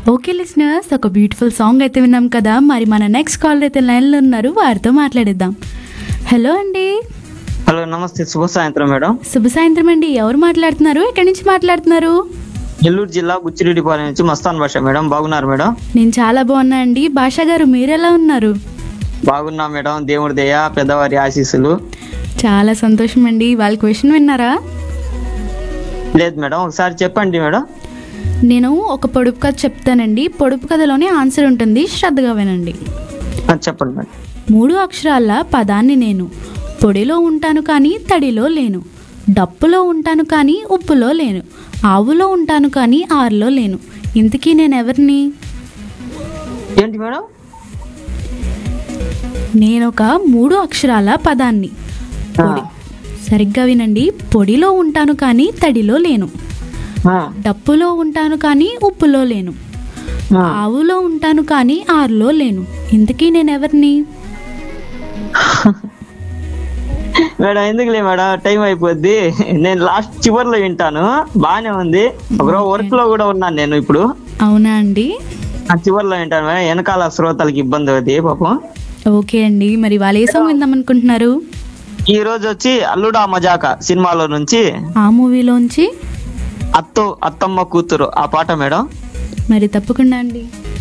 Okay listeners ఒక beautiful song అయితే విన్నాం కదా మరి మన నెక్స్ట్ కాల్ అయితే లైన్లో ఉన్నారు వారితో మాట్లాడిద్దాం హలో అండి హలో నమస్తే శుభ సాయంత్రం మేడం శుభ సాయంత్రం అండి ఎవరు మాట్లాడుతున్నారు ఎక్కడి నుంచి మాట్లాడుతున్నారు నెల్లూరు జిల్లా బుచ్చిరెడ్డిపాలెం నుంచి మస్తాన్ భాష మేడం బాగున్నారు మేడం నేను చాలా బాగున్నా అండి భాషా గారు మీరెలా ఉన్నారు బాగున్నా మేడం దేవుడి దయ పెద్దవారి ఆశీస్సులు చాలా సంతోషం అండి వాళ్ళ క్వశ్చన్ విన్నారా లేదు మేడం ఒకసారి చెప్పండి మేడం నేను ఒక పొడుపు కథ చెప్తానండి పొడుపు కథలోనే ఆన్సర్ ఉంటుంది శ్రద్ధగా వినండి ఆ, చెప్పండి మేడం మూడు అక్షరాల పదాన్ని నేను పొడిలో ఉంటాను కానీ తడిలో లేను డప్పులో ఉంటాను కానీ ఉప్పులో లేను ఆవులో ఉంటాను కానీ ఆరులో లేను ఇంతకీ నేను ఎవరిని ఏంటి మేడం నేను ఒక మూడు అక్షరాల పదాన్ని ఆ, పొడి సరిగ్గా వినండి పొడిలో ఉంటాను కానీ తడిలో లేను ఆ, డప్పులో ఉంటాను కానీ ఉప్పులో లేను ఆ. ఆవులో ఉంటాను కానీ ఆరులో లేను ఇంతకీ నేను ఎవరిని మేడం ఎందుకులే మేడం టైం అయిపోద్ది నేను లాస్ట్ చివర్లో వింటాను బాగానే ఉంది ఒకరోజు వర్క్ లో కూడా ఉన్నాను నేను ఇప్పుడు అవునా అండి ఆ చివర్లో వింటాను మేడం వెనకాల శ్రోతలకి ఇబ్బంది అవుతుంది పాపం ఓకే అండి మరి వాళ్ళు ఏ సాంగ్ విందాం అనుకుంటున్నారు ఈ రోజు వచ్చి అల్లుడా మజాక సినిమాలో నుంచి ఆ మూవీలోంచి అత్తో అత్తమ్మ కూతురు ఆ పాట మేడం మరి తప్పకుండా అండి